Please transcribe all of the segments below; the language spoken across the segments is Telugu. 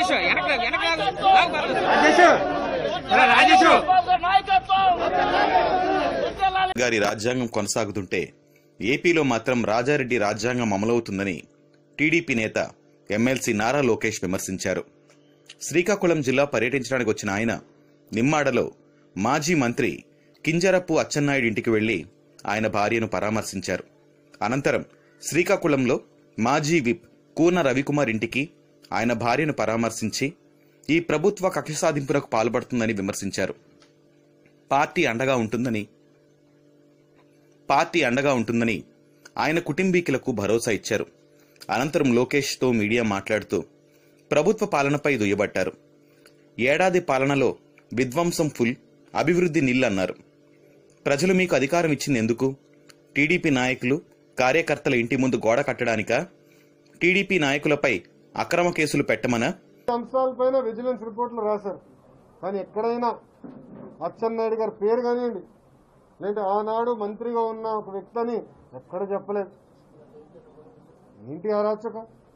రాజేష్ వెనక వెనక రాజేష్ రాజేష్ గారి రాజ్యాంగం కొనసాగుతుంటే ఏపీలో మాత్రం రాజారెడ్డి రాజ్యాంగం అమలవుతుందని టీడీపీ నేత ఎమ్మెల్సీ నారా లోకేష్ విమర్శించారు శ్రీకాకుళం జిల్లా పర్యటించడానికి వచ్చిన ఆయన నిమ్మాడలో మాజీ మంత్రి కింజరపు అచ్చెన్నాయుడు ఇంటికి వెళ్లి ఆయన భార్యను పరామర్శించారు అనంతరం శ్రీకాకుళంలో మాజీ విప్ కూన రవికుమార్ ఇంటికి ఆయన భార్యను పరామర్శించి ఈ ప్రభుత్వ కక్ష సాధింపులకు పాల్పడుతుందని విమర్శించారు పార్టీ అండగా ఉంటుందని పార్టీ అండగా ఉంటుందని ఆయన కుటుంబీకులకు భరోసా ఇచ్చారు అనంతరం లోకేష్తో మీడియా మాట్లాడుతూ ప్రభుత్వ పాలనపై దుయ్యబట్టారు ఏడాది పాలనలో విధ్వంసం ఫుల్ అభివృద్ధి నిల్ అన్నారు ప్రజలు మీకు అధికారం ఇచ్చింది ఎందుకు టీడీపీ నాయకులు కార్యకర్తల ఇంటి ముందు గోడ కట్టడానికా టీడీపీ నాయకులపై అక్రమ కేసులు పెట్టమనా అంశాలపైన విజిలెన్స్ రిపోర్ట్లు రాశారు కానీ ఎక్కడైనా అచ్చెన్నాయుడు గారి పేరు కానివ్వండి లేదంటే ఆనాడు మంత్రిగా ఉన్న ఒక వ్యక్తిని ఎక్కడ చెప్పలేదు ఏంటి అరాచక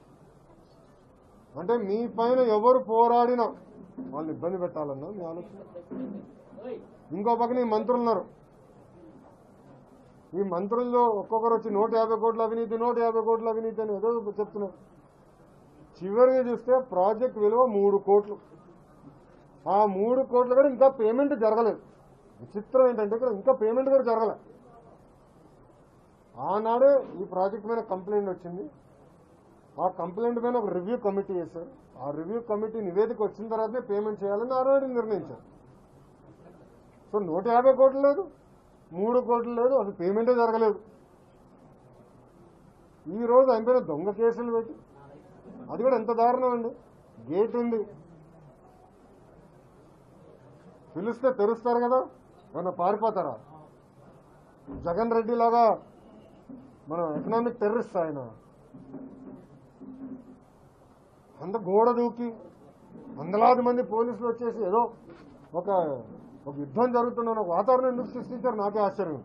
అంటే మీ పైన ఎవరు పోరాడినా వాళ్ళని ఇబ్బంది పెట్టాలన్నా మీ ఆలోచన ఇంకో పక్కన ఈ మంత్రులు ఉన్నారు ఈ మంత్రుల్లో ఒక్కొక్కరు వచ్చి నూట యాభై కోట్ల అవినీతి నూట యాభై కోట్ల అవినీతి అని ఏదో చెప్తున్నారు చివరిగా చూస్తే ప్రాజెక్ట్ విలువ మూడు కోట్లు ఆ మూడు కోట్లు కూడా ఇంకా పేమెంట్ జరగలేదు విచిత్రం ఏంటంటే ఇక్కడ ఇంకా పేమెంట్ కూడా జరగలేదు ఆనాడే ఈ ప్రాజెక్ట్ మీద కంప్లైంట్ వచ్చింది ఆ కంప్లైంట్ పైన ఒక రివ్యూ కమిటీ వేశారు ఆ రివ్యూ కమిటీ నివేదిక వచ్చిన తర్వాతనే పేమెంట్ చేయాలని ఆనాడు నిర్ణయించారు సో నూట యాభై కోట్లు లేదు మూడు కోట్లు లేదు అసలు పేమెంటే జరగలేదు ఈ రోజు ఆయన పైన దొంగ కేసులు పెట్టి అది కూడా ఎంత దారుణం అండి గేట్ ఉంది పిలిస్తే తెరుస్తారు కదా ఏమన్నా పారిపోతారా జగన్ రెడ్డి లాగా మన ఎకనామిక్ టెర్రరిస్ట్ ఆయన అంత గోడ దూకి వందలాది మంది పోలీసులు వచ్చేసి ఏదో ఒక ఒక యుద్ధం జరుగుతున్న ఒక వాతావరణం ఎందుకు సృష్టించారు నాకే ఆశ్చర్యం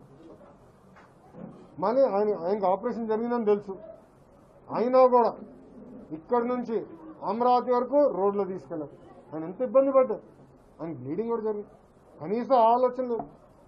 మళ్ళీ ఆయన ఆయనకు ఆపరేషన్ జరిగిందని తెలుసు అయినా కూడా ఇక్కడి నుంచి అమరావతి వరకు రోడ్లో తీసుకెళ్ళారు ఆయన ఎంత ఇబ్బంది పడ్డారు ఆయన బ్లీడింగ్ కూడా జరిగింది కనీసం ఆలోచన లేదు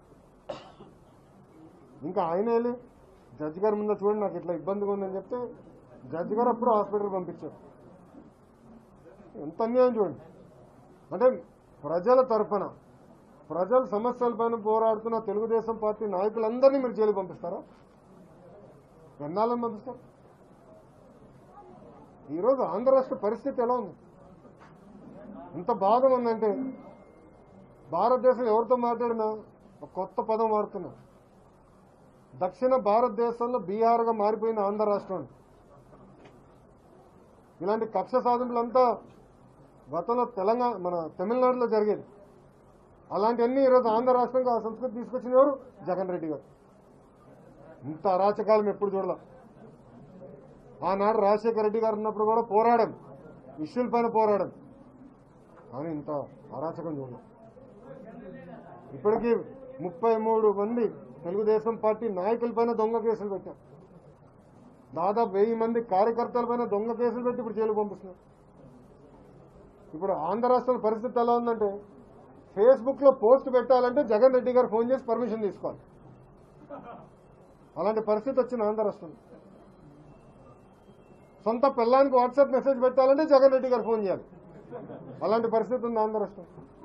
ఇంకా ఆయన వెళ్ళి జడ్జి గారి ముందు చూడండి నాకు ఇట్లా ఇబ్బందిగా ఉందని చెప్తే జడ్జి గారు అప్పుడు హాస్పిటల్ పంపించారు ఎంత అన్యాయం చూడండి అంటే ప్రజల తరఫున ప్రజల సమస్యలపైన పోరాడుతున్న తెలుగుదేశం పార్టీ నాయకులందరినీ మీరు జైలు పంపిస్తారా ఎన్నాళ్ళని పంపిస్తారు ఈరోజు ఆంధ్ర రాష్ట్ర పరిస్థితి ఎలా ఉంది ఎంత బాధగా ఉందంటే భారతదేశం ఎవరితో మాట్లాడినా ఒక కొత్త పదం వాడుతున్నా దక్షిణ భారతదేశంలో బీహార్గా మారిపోయింది ఆంధ్ర రాష్ట్రం ఇలాంటి కక్ష సాధింపులంతా గతంలో తెలంగాణ మన తమిళనాడులో జరిగేది అలాంటివన్నీ ఈరోజు ఆంధ్ర రాష్ట్రంగా ఆ సంస్కృతి తీసుకొచ్చిన ఎవరు జగన్ రెడ్డి గారు ఇంత అరాచకాలం ఎప్పుడు చూడలే ఆనాడు రాజశేఖర రెడ్డి గారు ఉన్నప్పుడు కూడా పోరాడం ఇష్యూల పైన పోరాడం కానీ ఇంత అరాచకం చూడలే ఇప్పటికీ ముప్పై మూడు మంది తెలుగుదేశం పార్టీ నాయకుల పైన దొంగ కేసులు పెట్టారు దాదాపు వెయ్యి మంది కార్యకర్తల పైన దొంగ కేసులు పెట్టి ఇప్పుడు జైలు పంపిస్తున్నారు ఇప్పుడు ఆంధ్ర రాష్ట్రం పరిస్థితి ఎలా ఉందంటే ఫేస్బుక్ లో పోస్ట్ పెట్టాలంటే జగన్ రెడ్డి గారు ఫోన్ చేసి పర్మిషన్ తీసుకోవాలి అలాంటి పరిస్థితి వచ్చింది ఆంధ్ర రాష్ట్రంలో సొంత పిల్లానికి వాట్సాప్ మెసేజ్ పెట్టాలంటే జగన్ రెడ్డి గారు ఫోన్ చేయాలి అలాంటి పరిస్థితి ఉంది ఆంధ్ర రాష్ట్రం